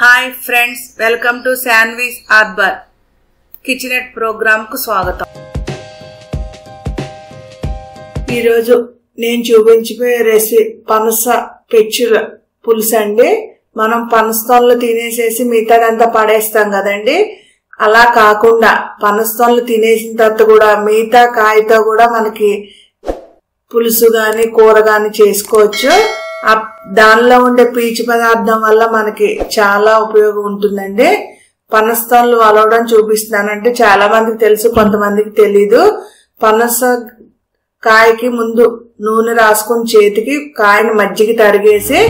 hi friends welcome to Shanvi's ఆర్బర్ kitchenette programme కు స్వాగతం ఈరోజు నేను చూపించిపోయే రెసిపీ పనస పెచ్చుల పులుసు అండి మనం పనస్తోన్లు తినేసేసి మిగతాదంతా పడేస్తాం కదండి అలా కాకుండా పనస్తోన్లు తినేసిన తర్వాత కూడా మిగతా కాయతో కూడా మనకి పులుసు గాని కూర గాని చేసుకోవచ్చు ఆ దానిలో ఉండే పీచు పదార్థం వల్ల మనకి చాలా ఉపయోగం ఉంటుందండి పనస్తాన్లు వలవడం చూపిస్తున్నానంటే చాలా మందికి తెలుసు కొంతమందికి తెలీదు పనస కాయకి ముందు నూనె రాసుకుని చేతికి కాయని మజ్జిగ తరిగేసి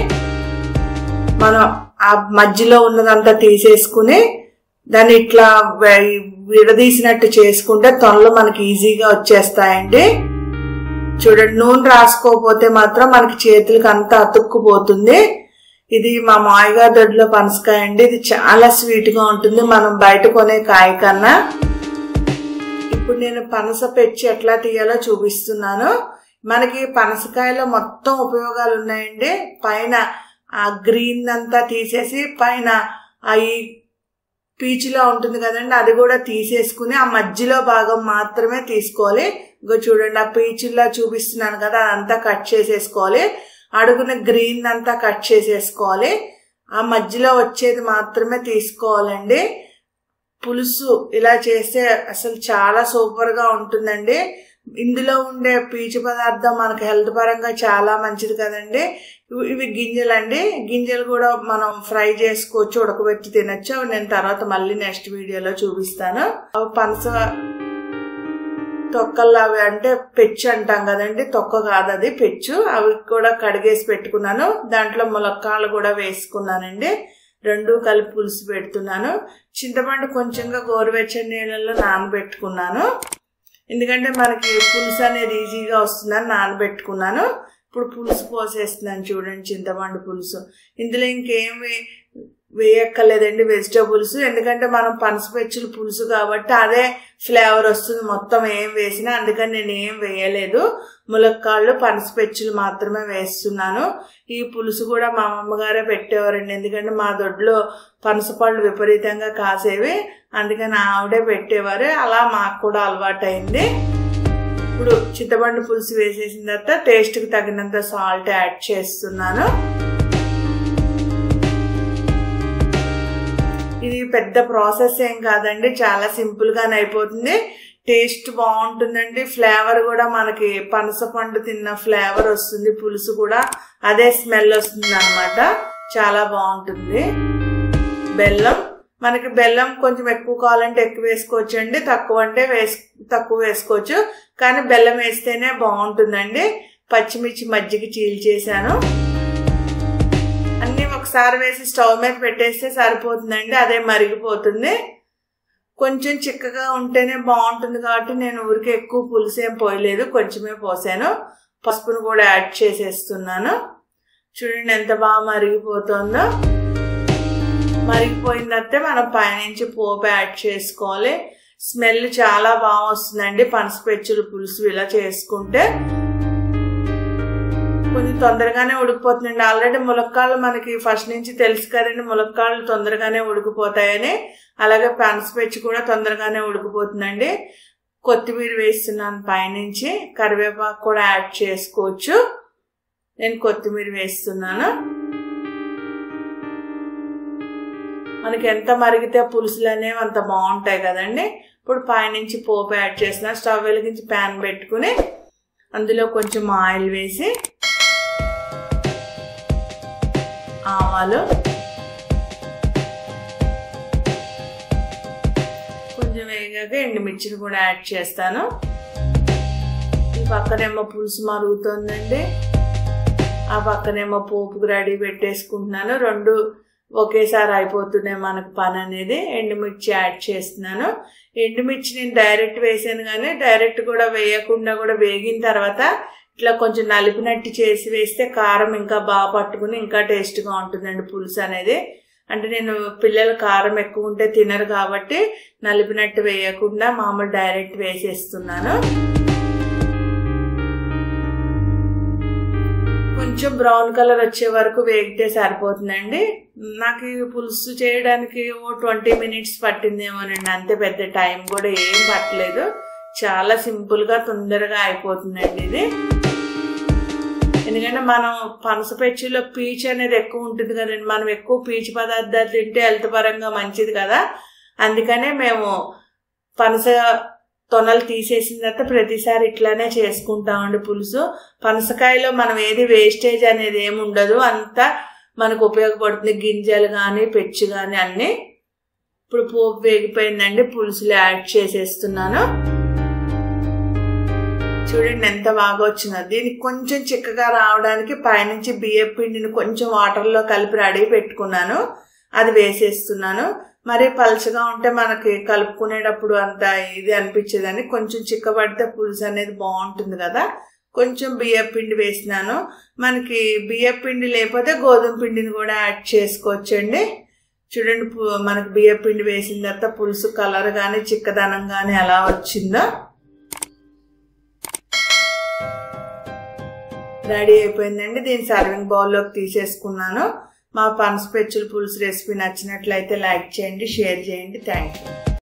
మనం ఆ మధ్యలో ఉన్నదంతా తీసేసుకుని దాన్ని ఇట్లా వి- విడదీసినట్టు చేసుకుంటే తొనలు మనకి ఈజీగా వచ్చేస్తాయండి చూడండి నూనె రాసుకోకపోతే మాత్రం మనకి చేతులకి అంతా అతుక్కుపోతుంది ఇది మా మాయగారి దొడ్లో పనసకాయ అండి ఇది చాలా స్వీట్ గా ఉంటుంది మనం బయట కొనే కాయ కన్నా ఇప్పుడు నేను పనస పెచ్చి ఎట్లా తీయాలో చూపిస్తున్నాను మనకి పనసకాయలో మొత్తం ఉపయోగాలు ఉన్నాయండి పైన ఆ గ్రీన్ అంతా తీసేసి పైన ఆ ఈ పీచులా ఉంటుంది కదండి అది కూడా తీసేసుకుని ఆ మధ్యలో భాగం మాత్రమే తీసుకోవాలి ఇంకో చూడండి ఆ పీచులా చూపిస్తున్నాను కదా అదంతా కట్ చేసేసుకోవాలి అడుగున గ్రీన్ అంతా కట్ చేసేసుకోవాలి ఆ మధ్యలో వచ్చేది మాత్రమే తీసుకోవాలండి పులుసు ఇలా చేస్తే అసలు చాలా సూపర్ గా ఉంటుందండి ఇందులో ఉండే పీచు పదార్థం మనకు హెల్త్ పరంగా చాలా మంచిది కదండి ఇవి- ఇవి గింజలు అండి గింజలు కూడా మనం ఫ్రై చేసుకోవచ్చు ఉడకబెట్టి తినొచ్చు అవి నేను తర్వాత మళ్ళీ నెక్స్ట్ వీడియోలో చూపిస్తాను అవి పనస తొక్కలు అవి అంటే పెచ్చు అంటాం కదండి తొక్క కాదు అది పెచ్చు అవి కూడా కడిగేసి పెట్టుకున్నాను దాంట్లో ములక్కాళ్ళు కూడా వేసుకున్నానండి రెండు కలిపి పులుసు పెడుతున్నాను చింతపండు కొంచెంగా గోరువెచ్చని నీళ్ళల్లో నానబెట్టుకున్నాను ఎందుకంటే మనకి పులుసు అనేది ఈజీగా వస్తుందని నానబెట్టుకున్నాను ఇప్పుడు పులుసు పోసేస్తున్నాను చూడండి చింతపండు పులుసు ఇందులో ఇంకేం వే- వేయక్కర్లేదండి వెజిటబుల్స్ ఎందుకంటే మనం పనసపెచ్చులు పులుసు కాబట్టి అదే ఫ్లేవర్ వస్తుంది మొత్తం ఏం వేసినా అందుకని నేను ఏం వేయలేదు ములక్కాళ్ళు పనసపెచ్చులు మాత్రమే వేస్తున్నాను ఈ పులుసు కూడా మా అమ్మగారే పెట్టేవారండి ఎందుకంటే మా దొడ్లో పనసపళ్ళు విపరీతంగా కాసేవి అందుకని ఆవిడే పెట్టేవారు అలా మాకు కూడా అలవాటైంది ఇప్పుడు చింతపండు పులుసు వేసేసిన తర్వాత టేస్ట్కి తగినంత సాల్ట్ యాడ్ చేస్తున్నాను ఇది పెద్ద ప్రాసెస్ ఏం కాదండి చాలా సింపుల్ గానే అయిపోతుంది టేస్ట్ బాగుంటుందండి ఫ్లేవర్ కూడా మనకి పనస పండు తిన్న ఫ్లేవర్ వస్తుంది పులుసు కూడా అదే స్మెల్ వస్తుంది అనమాట చాలా బాగుంటుంది బెల్లం మనకి బెల్లం కొంచెం ఎక్కువ కావాలంటే ఎక్కువ వేసుకోవచ్చు అండి తక్కువ అంటే వేసు తక్కువ వేసుకోవచ్చు కానీ బెల్లం వేస్తేనే బాగుంటుందండి పచ్చిమిర్చి మజ్జిగ చీల్చేసాను అన్నీ ఒకసారి వేసి స్టవ్ మీద పెట్టేస్తే సరిపోతుందండి అదే మరిగిపోతుంది కొంచెం చిక్కగా ఉంటేనే బాగుంటుంది కాబట్టి నేను ఊరికే ఎక్కువ పులుసు ఏం పోయలేదు కొంచెమే పోసాను పసుపును కూడా యాడ్ చేసేస్తున్నాను చూడండి ఎంత బాగా మరిగిపోతుందో మరిగిపోయిన తర్వాత మనం పైనుంచి పోపు యాడ్ చేసుకోవాలి స్మెల్ చాలా బాగా వస్తుందండి పనసపెచ్చులు పులుసు ఇలా చేసుకుంటే కొంచెం తొందరగానే ఉడికిపోతుందండి ఆల్రెడీ ములక్కాళ్ళు మనకి ఫస్ట్ నుంచి తెలుసు కదండి ములక్కాళ్ళు తొందరగానే ఉడికిపోతాయని అలాగే పనసపెచ్చి కూడా తొందరగానే ఉడికిపోతుందండి కొత్తిమీర వేస్తున్నాను పైనుంచి కరివేపాకు కూడా యాడ్ చేసుకోవచ్చు నేను కొత్తిమీర వేస్తున్నాను మనకి ఎంత మరిగితే పులుసులు అనేవి అంత బాగుంటాయి కదండి ఇప్పుడు పైనుంచి పోపు యాడ్ చేసిన స్టవ్ వెలిగించి ప్యాన్ పెట్టుకుని అందులో కొంచెం ఆయిల్ వేసి ఆవాలు కొంచెం వేగాక ఎండుమిర్చిని కూడా యాడ్ చేస్తాను ఈ పక్కనేమో పులుసు మరుగుతుందండి ఆ పక్కనేమో పోపుకు రెడీ పెట్టేసుకుంటున్నాను రెండు ఒకేసారి అయిపోతున్నాయి మనకు పని అనేది ఎండుమిర్చి యాడ్ చేస్తున్నాను ఎండుమిర్చి నేను డైరెక్ట్ వేసాను కానీ డైరెక్ట్ కూడా వేయకుండా కూడా వేగిన తర్వాత ఇట్లా కొంచెం నలిపినట్టు చేసి వేస్తే కారం ఇంకా బాగా పట్టుకుని ఇంకా టేస్ట్గా ఉంటుందండి పులుసు అనేది అంటే నేను పిల్లలు కారం ఎక్కువ ఉంటే తినరు కాబట్టి నలిపినట్టు వేయకుండా మామూలు డైరెక్ట్ వేసేస్తున్నాను కొంచెం కొంచెం బ్రౌన్ కలర్ వచ్చే వరకు వేగితే సరిపోతుందండి నాకు ఈ పులుసు చేయడానికి ఓ ట్వంటీ మినిట్స్ పట్టిందేమోనండి అంతే పెద్ద టైం కూడా ఏం పట్టలేదు చాలా సింపుల్గా తొందరగా అయిపోతుందండి ఇది ఎందుకంటే మనం పనస పెచ్చులో పీచు అనేది ఎక్కువ ఉంటుంది కదండి మనం ఎక్కువ పీచు పదార్థాలు తింటే హెల్త్ పరంగా మంచిది కదా అందుకనే మేము పనస తొనలు తీసేసిన తర్వాత ప్రతిసారి ఇట్లానే చేసుకుంటామండి పులుసు పనసకాయలో మనం ఏది వేస్టేజ్ అనేది ఏమి ఉండదు అంతా మనకు ఉపయోగపడుతుంది గింజలు కానీ పెచ్చు కానీ అన్నీ ఇప్పుడు పోపు వేగిపోయిందండి పులుసులు యాడ్ చేసేస్తున్నాను చూడండి ఎంత బాగా వచ్చిందో దీనికి కొంచెం చిక్కగా రావడానికి పైనుంచి బియ్యం పిండిని కొంచెం వాటర్లో కలిపి రెడీ పెట్టుకున్నాను అది వేసేస్తున్నాను మరి పలచగా ఉంటే మనకి కలుపుకునేటప్పుడు అంత ఇది అనిపించేదని కొంచెం చిక్కబడితే పులుసు అనేది బాగుంటుంది కదా కొంచెం బియ్యం పిండి వేసినాను మనకి బియ్యం పిండి లేకపోతే గోధుమ పిండిని కూడా యాడ్ చేసుకోవచ్చండి చూడండి మనకి బియ్యం పిండి వేసిన తర్వాత పులుసు కలర్ కానీ చిక్కదనం కానీ ఎలా వచ్చిందో రెడీ అయిపోయిందండి దీన్ని సర్వింగ్ బౌల్లోకి తీసేసుకున్నాను మా పనస పెచ్చుల పులుసు రెసిపీ నచ్చినట్లయితే లైక్ చేయండి షేర్ చేయండి థ్యాంక్ యూ